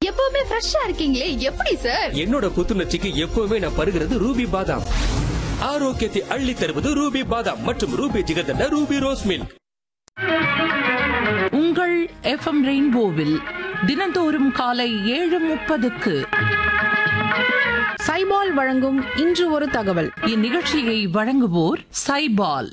எப்பவுமே ஃப்ரெஷ்ஷா இருக்கீங்களே எப்படி சார் என்னோட புத்துணர்ச்சிக்கு எப்பவுமே நான் பருகிறது ரூபி பாதாம் ஆரோக்கியத்தை அள்ளி தருவது ரூபி பாதாம் மற்றும் Ruby jigarthanda Ruby rose milk உங்கள் எஃப்எம் ரெயின்போவில் தினந்தோறும் காலை ஏழு முப்பதுக்கு சைபால் வழங்கும் இன்று ஒரு தகவல் இந்நிகழ்ச்சியை வழங்குவோர் சைபால்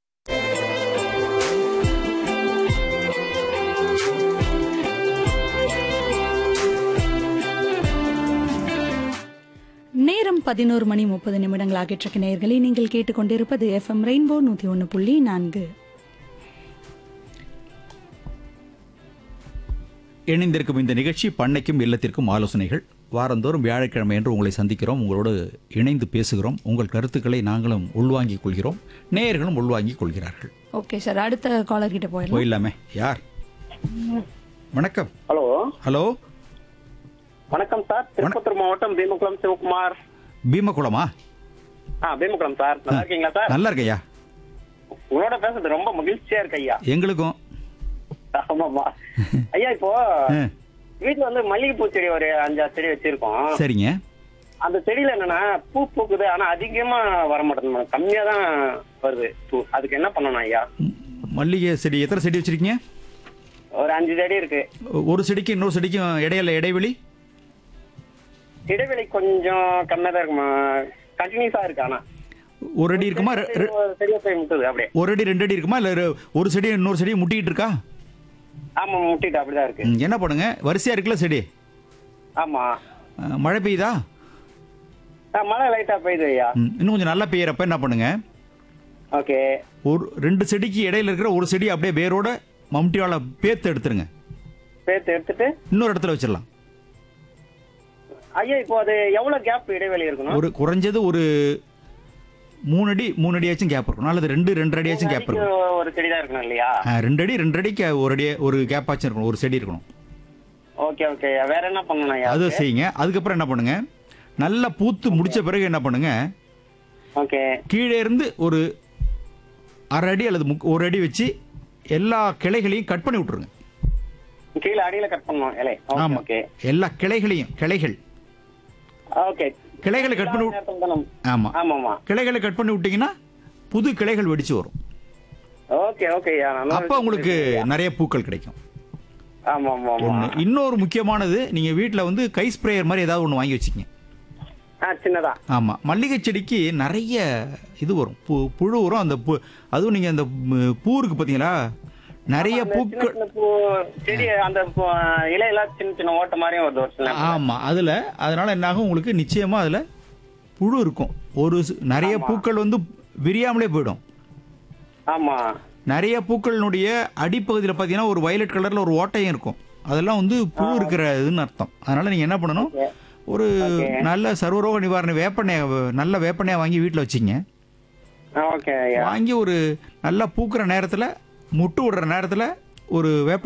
நேரம் பதினோரு மணி முப்பது நிமிடங்கள் ஆகிட்டிருக்க நேயர்களே நீங்கள் கேட்டுக்கொண்டிருப்பது எஃப்எம் ரெயின்போ நூத்தி ஒன்று புள்ளி நான்கு இணைந்திருக்கும் இந்த நிகழ்ச்சி பண்ணைக்கும் இல்லத்திற்கும் ஆலோசனைகள் வாரந்தோறும் வியாழக்கிழமை என்று உங்களை சந்திக்கிறோம் உங்களோடு இணைந்து பேசுகிறோம் உங்கள் கருத்துக்களை நாங்களும் உள்வாங்கிக் கொள்கிறோம் நேயர்களும் உள்வாங்கிக் கொள்கிறார்கள் ஓகே சார் அடுத்த காலர் கிட்ட போயிடலாம் போயிடலாமே யார் வணக்கம் ஹலோ ஹலோ வணக்கம் சார் திருப்பத்தூர் மாவட்டம் பீமகுளம் சிவகுமார் பீமகுளமா ஆ பீமகுளம் சார் நல்லா இருக்கீங்களா சார் நல்லா இருக்கையா உங்களோட பேசுறது ரொம்ப மகிழ்ச்சியா இருக்கு ஐயா எங்களுக்கும் ஆமாமா ஐயா இப்போ ஆ, வீட்டுல வந்து மல்லிகைப்பூ செடி ஒரு அஞ்சாறு செடி வச்சிருக்கோம் சரிங்க அந்த செடியில என்னன்னா பூ பூக்குது ஆனா அதிகமா வர மாட்டேங்குது மேடம் கம்மியா தான் வருது பூ அதுக்கு என்ன பண்ணணும் ஐயா ம், மல்லிகை செடி எத்தனை செடி வச்சிருக்கீங்க ஒரு அஞ்சு செடி இருக்கு ஒரு செடிக்கு இன்னொரு செடிக்கும் இடையில இடைவெளி இடைவெளி கொஞ்சம் கம்மியா தான் இருக்குமா கண்டினியூஸா இருக்கு ஆனா ஒரு அடி இருக்குமா ரெ- ரெ- ஒரு செடியை போய் முட்டுது அப்படியே ஒரு அடி ரெண்டு அடி இருக்குமா இல்ல ரெ- ஒரு செடி இன்னொரு செடி முட்டிக்கிட்டு இருக்கா ஆமா முட்டிட்டு அப்படிதான் இருக்கு ம், என்ன பண்ணுங்க வரிசையா இருக்குல்ல செடி ஆமா அஹ், மழை பெய்யுதா ஆ, மழை லைட்டா பெய்யுது ஐயா ம், இன்னும் கொஞ்சம் நல்லா பெய்யறப்ப என்ன பண்ணுங்க ஓகே ஒரு ரெண்டு செடிக்கு இடையில இருக்கிற ஒரு செடி அப்படியே வேரோட மம்டியால பேத்து எடுத்துருங்க சேர்த்து எடுத்துட்டு இன்னொரு இடத்துல வச்சிடலாம் ஐயா இப்போ அது எவ்வளவு கேப் இடைவெளி இருக்கணும் ஒரு குறைஞ்சது ஒரு மூணு அடி மூணு அடியாச்சும் கேப் இருக்கும் அல்லது ரெண்டு ரெண்டு அடியாச்சும் கேப் அடிக்கு இருக்கும் ஒரு செடி தான் இருக்கணும் இல்லையா ஆ, ரெண்டு அடி ரெண்டு அடிக்கு ஒரு அடி ஒரு கேப்பாச்சும் இருக்கணும் ஒரு செடி இருக்கணும் ஓகே ஓகே வேற என்ன பண்ணணும் ஐயா அது செய்யுங்க அதுக்கப்புறம் என்ன பண்ணுங்க நல்லா பூத்து முடிச்ச பிறகு என்ன பண்ணுங்க ஓகே கீழே இருந்து ஒரு அரை அடி அல்லது முக் ஒரு அடி வச்சு எல்லா கிளைகளையும் கட் பண்ணி விட்டுருங்க கீழே அடியில கட் பண்ணணும் இலை ஆமா ஓகே எல்லா கிளைகளையும் கிளைகள் ஓகே கிளைகளை கட் பண்ணி விட்- நேரத்துல தானே- ஆமா ஆமாமா கிளைகளை கட் பண்ணி விட்டீங்கன்னா புது கிளைகள் வெடிச்சு வரும் ஓகே ஓகே ஐயா நல்லா அப்ப உங்களுக்கு நிறைய பூக்கள் கிடைக்கும் ஆமா ஆமா ஆமா ஒண்ணு இன்னொரு முக்கியமானது நீங்க வீட்ல வந்து கை ஸ்ப்ரேயர் மாதிரி ஏதாவது ஒன்று வாங்கி வச்சுக்கங்க ஆ சின்னதா ஆமா மல்லிகை செடிக்கு நிறைய இது வரும் பு புழு வரும் அந்த பூ அதுவும் நீங்க அந்த ம், பூ இருக்கு பாத்தீங்களா நிறைய அந்த சின்ன பூக்கள் சின்ன பூ செடி அந்த பூ, இலையெல்லாம் சின்ன சின்ன ஓட்ட மாதிரியும் வருது ஒரு சில நேரத்துல. ஆமா அதுல அதனால என்ன ஆகும் உங்களுக்கு நிச்சயமா அதுல புழு இருக்கும் ஒரு சி- நிறைய பூக்கள் வந்து விரியாமலே போயிடும் ஆமா நிறைய பூக்களினுடைய அடிப்பகுதியில் பார்த்தீங்கன்னா ஒரு வயலட் கலர்ல ஒரு ஓட்டையும் இருக்கும் அதெல்லாம் வந்து புழு இருக்கிற இதுன்னு அர்த்தம் அதனால நீங்க என்ன பண்ணணும் ஒரு நல்ல சர்வரோக நிவாரண வேப்பெண்ணெய் நல்ல வேப்பெண்ணெய் வாங்கி வீட்டில் வச்சிங்க ஓகே ஐயா வாங்கி ஒரு நல்லா பூக்கிற நேரத்தில் முட்டு விடுற நேரத்தில் ஒரு வேப்ப